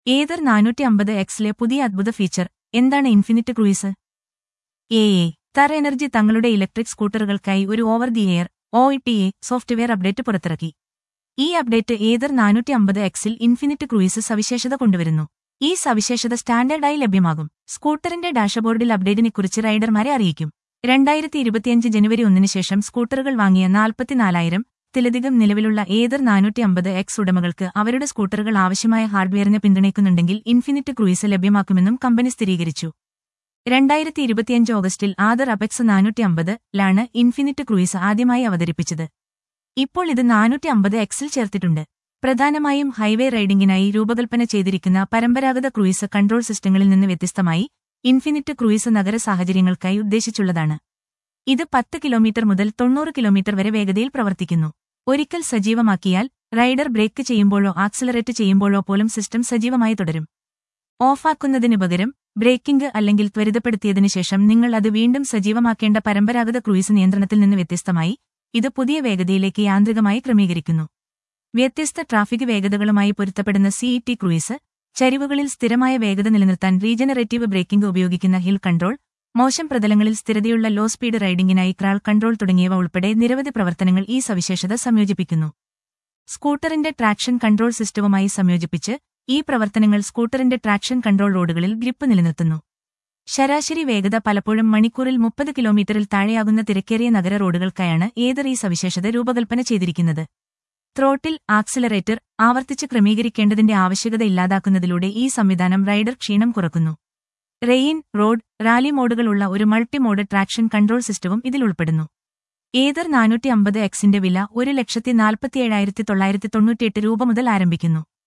ഏതർ നാനൂറ്റി അമ്പത് എക്സിലെ പുതിയ അദ്ഭുത ഫീച്ചർ എന്താണ് ഇൻഫിനിറ്റ് ക്രൂയിസ് എ എ തർ എനർജി തങ്ങളുടെ ഇലക്ട്രിക് സ്കൂട്ടറുകൾക്കായി ഒരു over the air O T A software update പുറത്തിറക്കി ഈ അപ്ഡേറ്റ് ഏതർ നാനൂറ്റി അമ്പത് എക്സിൽ ഇൻഫിനിറ്റ് ക്രൂയിസ് സവിശേഷത കൊണ്ടുവരുന്നു ഈ സവിശേഷത സ്റ്റാൻഡേർഡായി ലഭ്യമാകും സ്കൂട്ടറിന്റെ ഡാഷ്ബോർഡിൽ അപ്ഡേറ്റിനെക്കുറിച്ച് റൈഡർമാരെ അറിയിക്കും രണ്ടായിരത്തി ഇരുപത്തിയഞ്ച് ജനുവരി ഒന്നിന് ശേഷം സ്കൂട്ടറുകൾ വാങ്ങിയ നാൽപ്പത്തിനാലായിരം ത്തിലധികം നിലവിലുള്ള ഏതർ നാനൂറ്റി അമ്പത് എക്സ് ഉടമകൾക്ക് അവരുടെ സ്കൂട്ടറുകൾ ആവശ്യമായ ഹാർഡ്വെയറിനെ പിന്തുണയ്ക്കുന്നുണ്ടെങ്കിൽ ഇൻഫിനിറ്റ് ക്രൂയിസ് ലഭ്യമാക്കുമെന്നും കമ്പനി സ്ഥിരീകരിച്ചു രണ്ടായിരത്തി ഇരുപത്തിയഞ്ച് ഓഗസ്റ്റിൽ ആദർ അപെക്സ് നാനൂറ്റി അമ്പത് ലാണ് ഇൻഫിനിറ്റ് ക്രൂയിസ് ആദ്യമായി അവതരിപ്പിച്ചത് ഇപ്പോൾ ഇത് നാനൂറ്റി അമ്പത് എക്സിൽ ചേർത്തിട്ടുണ്ട് പ്രധാനമായും ഹൈവേ റൈഡിംഗിനായി രൂപകൽപ്പന ചെയ്തിരിക്കുന്ന പരമ്പരാഗത ക്രൂയിസ് കൺട്രോൾ സിസ്റ്റങ്ങളിൽ നിന്ന് വ്യത്യസ്തമായി ഇൻഫിനിറ്റ് ക്രൂയിസ് നഗര സാഹചര്യങ്ങൾക്കായി ഉദ്ദേശിച്ചുള്ളതാണ് ഇത് പത്ത് കിലോമീറ്റർ മുതൽ തൊണ്ണൂറ് കിലോമീറ്റർ വരെ വേഗതയിൽ പ്രവർത്തിക്കുന്നു ഒരിക്കൽ സജീവമാക്കിയാൽ റൈഡർ ബ്രേക്ക് ചെയ്യുമ്പോഴോ ആക്സിലറേറ്റ് ചെയ്യുമ്പോഴോ പോലും സിസ്റ്റം സജീവമായി തുടരും ഓഫാക്കുന്നതിനു പകരം ബ്രേക്കിംഗ് അല്ലെങ്കിൽ ത്വരിതപ്പെടുത്തിയതിനു ശേഷം നിങ്ങൾ അത് വീണ്ടും സജീവമാക്കേണ്ട പരമ്പരാഗത ക്രൂയിസ് നിയന്ത്രണത്തിൽ നിന്ന് വ്യത്യസ്തമായി ഇത് പുതിയ വേഗതയിലേക്ക് യാന്ത്രികമായി ക്രമീകരിക്കുന്നു വ്യത്യസ്ത ട്രാഫിക് വേഗതകളുമായി പൊരുത്തപ്പെടുന്ന സിഇടി ക്രൂയിസ് ചരിവുകളിൽ സ്ഥിരമായ വേഗത നിലനിർത്താൻ റീജനറേറ്റീവ് ബ്രേക്കിംഗ് ഉപയോഗിക്കുന്ന ഹിൽ കൺട്രോൾ മോശം പ്രതലങ്ങളിൽ സ്ഥിരതയുള്ള ലോ സ്പീഡ് റൈഡിംഗിനായി ക്രാൾ കൺട്രോൾ തുടങ്ങിയവ ഉൾപ്പെടെ നിരവധി പ്രവർത്തനങ്ങൾ ഈ സവിശേഷത സംയോജിപ്പിക്കുന്നു സ്കൂട്ടറിന്റെ ട്രാക്ഷൻ കൺട്രോൾ സിസ്റ്റവുമായി സംയോജിപ്പിച്ച് ഈ പ്രവർത്തനങ്ങൾ സ്കൂട്ടറിന്റെ ട്രാക്ഷൻ കൺട്രോൾ റോഡുകളിൽ ഗ്രിപ്പ് നിലനിർത്തുന്നു ശരാശരി വേഗത പലപ്പോഴും മണിക്കൂറിൽ മുപ്പത് കിലോമീറ്ററിൽ താഴെയാകുന്ന തിരക്കേറിയ നഗര റോഡുകൾക്കായാണ് ഏതർ ഈ സവിശേഷത രൂപകൽപ്പന ചെയ്തിരിക്കുന്നത് ത്രോട്ടിൽ ആക്സിലറേറ്റർ ആവർത്തിച്ച് ക്രമീകരിക്കേണ്ടതിന്റെ ആവശ്യകത ഇല്ലാതാക്കുന്നതിലൂടെ ഈ സംവിധാനം റൈഡർ ക്ഷീണം കുറക്കുന്നു റെയിൻ റോഡ് റാലി മോഡുകളുള്ള ഒരു മൾട്ടി മോഡ് ട്രാക്ഷൻ കൺട്രോൾ സിസ്റ്റവും ഇതിൽ ഉൾപ്പെടുന്നു ഏതർ നാനൂറ്റി അമ്പത് എക്സിന്റെ വില ഒരു ലക്ഷത്തി നാൽപ്പത്തിയേഴായിരത്തി തൊള്ളായിരത്തി തൊണ്ണൂറ്റിയെട്ട് രൂപ മുതൽ ആരംഭിക്കുന്നു